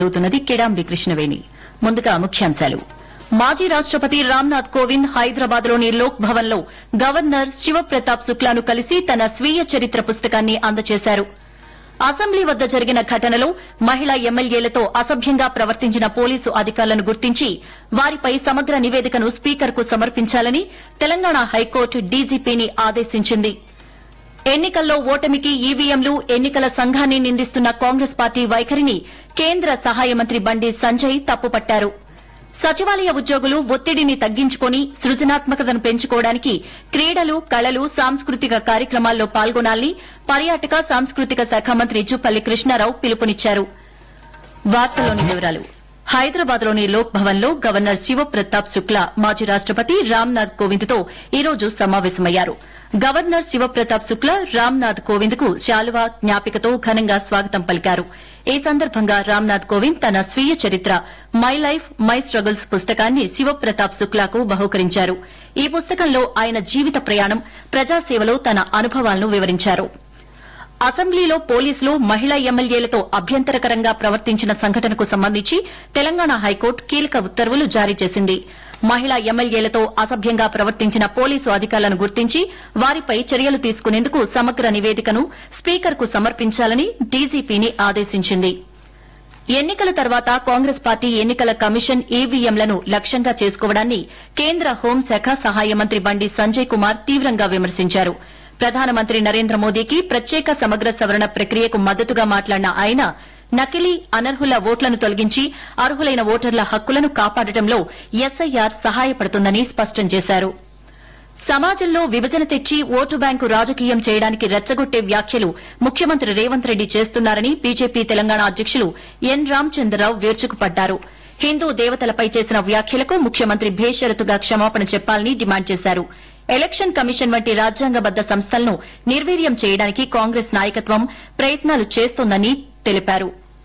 చదువుతున్నది కిడాంబి కృష్ణవేణి ముందుగా ముఖ్యాంశాలు మాజీ రాష్టపతి రామ్నాథ్ కోవింద్ హైదరాబాద్ లోని లోక్ భవన్ లో గవర్నర్ శివప్రతాప్ శుక్లాను కలిసి తన స్వీయ చరిత్ర పుస్తకాన్ని అందజేశారు అసెంబ్లీ వద్ద జరిగిన ఘటనలో మహిళా ఎమ్మెల్యేలతో అసభ్యంగా ప్రవర్తించిన పోలీసు అధికారులను గుర్తించి వారిపై సమగ్ర నివేదికను స్పీకర్కు సమర్పించాలని తెలంగాణ హైకోర్టు డీజీపీని ఆదేశించింది ఎన్నికల్లో ఓటమికి ఈవీఎంలు ఎన్నికల సంఘాన్ని నిందిస్తున్న కాంగ్రెస్ పార్టీ వైఖరిని కేంద్ర సహాయ మంత్రి బండి సంజయ్ తప్పుపట్టారు సచివాలయ ఉద్యోగులు ఒత్తిడిని తగ్గించుకొని సృజనాత్మకతను పెంచుకోవడానికి క్రీడలు కళలు సాంస్కృతిక కార్యక్రమాల్లో పాల్గొనాలని పర్యాటక సాంస్కృతిక శాఖ మంత్రి జుపల్లి కృష్ణారావు పిలుపునిచ్చారు వార్తలోని వివరాలు హైదరాబాద్ లోని లోక్ భవన్ లో గవర్నర్ శివప్రతాప్ శుక్లా మాజీ రాష్టపతి రామ్నాథ్ కోవింద్ తో ఈ రోజు సమావేశమయ్యారు గవర్నర్ శివప్రతాప్ శుక్లా రామ్నాథ్ కోవింద్ కు శాలువా జ్ఞాపికతో ఘనంగా స్వాగతం పలికారు ఈ సందర్భంగా రామ్నాథ్ కోవింద్ తన స్వీయ చరిత్ర మై లైఫ్ మై స్ట్రగుల్స్ పుస్తకాన్ని శివప్రతాప్ శుక్లాకు బహూకరించారు ఈ పుస్తకంలో ఆయన జీవిత ప్రయాణం ప్రజాసేవలో తన అనుభవాలను వివరించారు అసెంబ్లీలో పోలీసులు మహిళా ఎమ్మెల్యేలతో అభ్యంతరకరంగా ప్రవర్తించిన సంఘటనకు సంబంధించి తెలంగాణ హైకోర్టు కీలక ఉత్తర్వులు జారీ చేసింది మహిళా ఎమ్మెల్యేలతో అసభ్యంగా ప్రవర్తించిన పోలీసు అధికారులను గుర్తించి వారిపై చర్యలు తీసుకునేందుకు సమగ్ర నివేదికను స్పీకర్కు సమర్పించాలని డీజీపీని ఆదేశించింది ఎన్నికల తర్వాత కాంగ్రెస్ పార్టీ ఎన్నికల కమిషన్ ఈవీఎంలను లక్ష్యంగా చేసుకోవడాన్ని కేంద్ర హోంశాఖ సహాయ మంత్రి బండి సంజయ్ కుమార్ తీవ్రంగా విమర్శించారు ప్రధానమంత్రి నరేంద్ర మోదీకి ప్రత్యేక సమగ్ర సవరణ ప్రక్రియకు మద్దతుగా మాట్లాడిన ఆయన నకిలీ అనర్హుల ఓట్లను తొలగించి అర్హులైన ఓటర్ల హక్కులను కాపాడటంలో ఎస్ఐఆర్ సహాయపడుతుందని స్పష్టం చేశారు సమాజంలో విభజన తెచ్చి ఓటు బ్యాంకు రాజకీయం చేయడానికి రెచ్చగొట్టే వ్యాఖ్యలు ముఖ్యమంత్రి రేవంత్ రెడ్డి చేస్తున్నారని బీజేపీ తెలంగాణ అధ్యకులు ఎన్ రామచంద్రరావు విరుచుకుపడ్డారు హిందూ దేవతలపై చేసిన వ్యాఖ్యలకు ముఖ్యమంత్రి భేషరతుగా క్షమాపణ చెప్పాలని డిమాండ్ చేశారు ఎలక్షన్ కమిషన్ వంటి రాజ్యాంగబద్ద సంస్థలను నిర్వీర్యం చేయడానికి కాంగ్రెస్ నాయకత్వం ప్రయత్నాలు చేస్తోందని తెలిపారు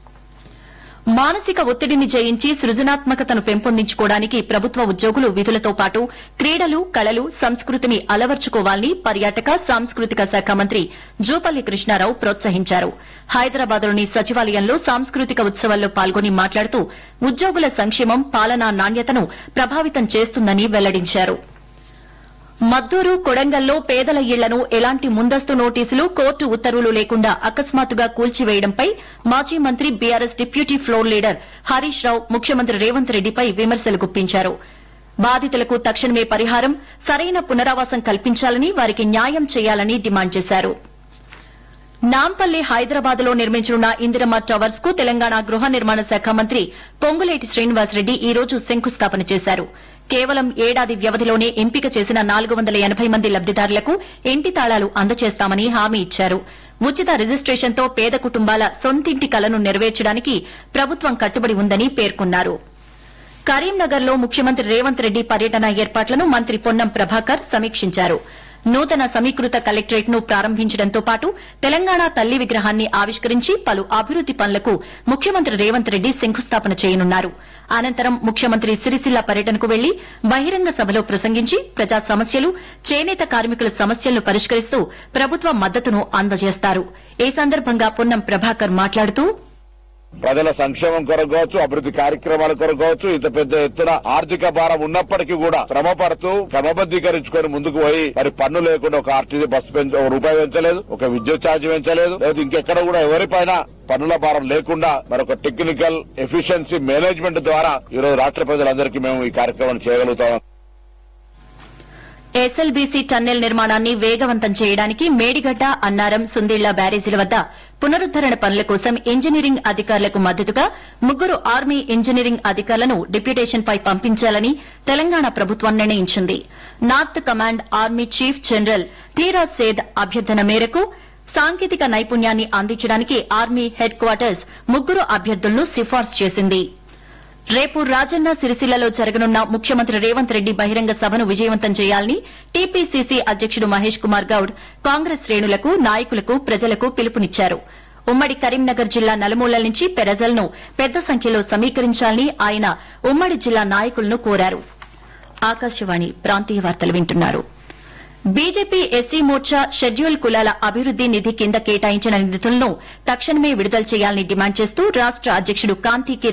మానసిక ఒత్తిడిని జయించి సృజనాత్మకతను పెంపొందించుకోవడానికి ప్రభుత్వ ఉద్యోగులు విధులతో పాటు క్రీడలు కళలు సంస్కృతిని అలవర్చుకోవాలని పర్యాటక సాంస్కృతిక శాఖ మంత్రి జూపల్లి కృష్ణారావు ప్రోత్సహించారు హైదరాబాద్లోని సచివాలయంలో సాంస్కృతిక ఉత్సవాల్లో పాల్గొని మాట్లాడుతూ ఉద్యోగుల సంక్షేమం పాలనా నాణ్యతను ప్రభావితం చేస్తుందని వెల్లడించారు మద్దూరు కొడంగల్లో పేదల ఇళ్లను ఎలాంటి ముందస్తు నోటీసులు కోర్టు ఉత్తర్వులు లేకుండా అకస్మాత్తుగా కూల్చివేయడంపై మాజీ మంత్రి BRS deputy floor leader Harish Rao ముఖ్యమంత్రి రేవంత్ రెడ్డిపై విమర్శలు గుప్పించారు బాధితులకు తక్షణమే పరిహారం సరైన పునరావాసం కల్పించాలని వారికి న్యాయం చేయాలని డిమాండ్ చేశారు నాంపల్లి హైదరాబాద్ లో నిర్మించనున్న ఇందిరమ్మ టవర్స్ కు తెలంగాణ గృహ నిర్మాణ శాఖ మంత్రి పొంగులేటి శ్రీనివాసరెడ్డి ఈ రోజు శంకుస్థాపన చేశారు కేవలం ఏడాది వ్యవధిలోనే ఎంపిక చేసిన నాలుగు వందల ఎనబై మంది లబ్దిదారులకు ఇంటి తాళాలు అందజేస్తామని హామీ ఇచ్చారు ఉచిత రిజిస్ట్రేషన్తో పేద కుటుంబాల సొంతింటి కలను నెరవేర్చడానికి ప్రభుత్వం కట్టుబడి ఉందని పేర్కొన్నారు కరీంనగర్ లో ముఖ్యమంత్రి రేవంత్ రెడ్డి పర్యటన ఏర్పాట్లను మంత్రి పొన్నం ప్రభాకర్ సమీక్షించారు నూతన సమీకృత కలెక్టరేట్ ను ప్రారంభించడంతో పాటు తెలంగాణ తల్లి విగ్రహాన్ని ఆవిష్కరించి పలు అభివృద్ది పనులకు ముఖ్యమంత్రి రేవంత్ రెడ్డి శంకుస్థాపన చేయనున్నారు అనంతరం ముఖ్యమంత్రి సిరిసిల్ల పర్యటనకు వెళ్లి బహిరంగ సభలో ప్రసంగించి ప్రజా సమస్యలు చేనేత కార్మికుల సమస్యలను పరిష్కరిస్తూ ప్రభుత్వ మద్దతును అందజేస్తారు ఈ సందర్భంగా పొన్నం ప్రభాకర్ మాట్లాడుతూ ప్రజల సంక్షేమం కొరకు కావచ్చు అభివృద్ధి కార్యక్రమాల కొరకు కావచ్చు ఇంత పెద్ద ఎత్తున ఆర్థిక భారం ఉన్నప్పటికీ కూడా శ్రమ పడుతూ క్రమబద్దీకరించుకొని ముందుకు పోయి మరి పన్ను లేకుండా ఒక ఆర్టీసీ బస్సు పెంచ ఒక రూపాయి పెంచలేదు ఒక విద్యుత్ ఛార్జ్ పెంచలేదు లేదా ఇంకెక్కడ కూడా ఎవరిపైన పన్నుల భారం లేకుండా మరొక టెక్నికల్ ఎఫిషియన్సీ మేనేజ్మెంట్ ద్వారా ఈ రోజు రాష్ట్ర ప్రజలందరికీ మేము ఈ కార్యక్రమం చేయగలుగుతాం ఎస్ఎల్బీసీ టన్నెల్ నిర్మాణాన్ని వేగవంతం చేయడానికి మేడిగడ్డ అన్నారం సుందిళ్ల బ్యారేజీల వద్ద పునరుద్దరణ పనుల కోసం ఇంజనీరింగ్ అధికారులకు మద్దతుగా ముగ్గురు ఆర్మీ ఇంజనీరింగ్ అధికారులను డిప్యుటేషన్ పై పంపించాలని తెలంగాణ ప్రభుత్వం నిర్ణయించింది north command army chief general టీరాజ్ సేద్ అభ్యర్థన మేరకు సాంకేతిక నైపుణ్యాన్ని అందించడానికి ఆర్మీ హెడ్ క్వార్టర్స్ ముగ్గురు అభ్యర్థులను సిఫార్సు చేసింది రేపు రాజన్న సిరిసిల్లలో జరగనున్న ముఖ్యమంత్రి రేవంత్ రెడ్డి బహిరంగ సభను విజయవంతం చేయాలని టీపీసీసీ అధ్యకుడు మహేష్ కుమార్ గౌడ్ కాంగ్రెస్ శ్రేణులకు నాయకులకు ప్రజలకు పిలుపునిచ్చారు ఉమ్మడి కరీంనగర్ జిల్లా నలుమూలల నుంచి ప్రజలను పెద్ద సంఖ్యలో సమీకరించాలని ఆయన ఉమ్మడి జిల్లా నాయకులను కోరారు ఆకాశవాణి ప్రాంతీయ వార్తలు వింటున్నారు బీజేపీ ఎస్సీ మోర్చా షెడ్యూల్ కులాల అభివృద్ది నిధి కింద కేటాయించిన నిధులను తక్షణమే విడుదల చేయాలని డిమాండ్ చేస్తూ రాష్ట అధ్యకుడు కాంతి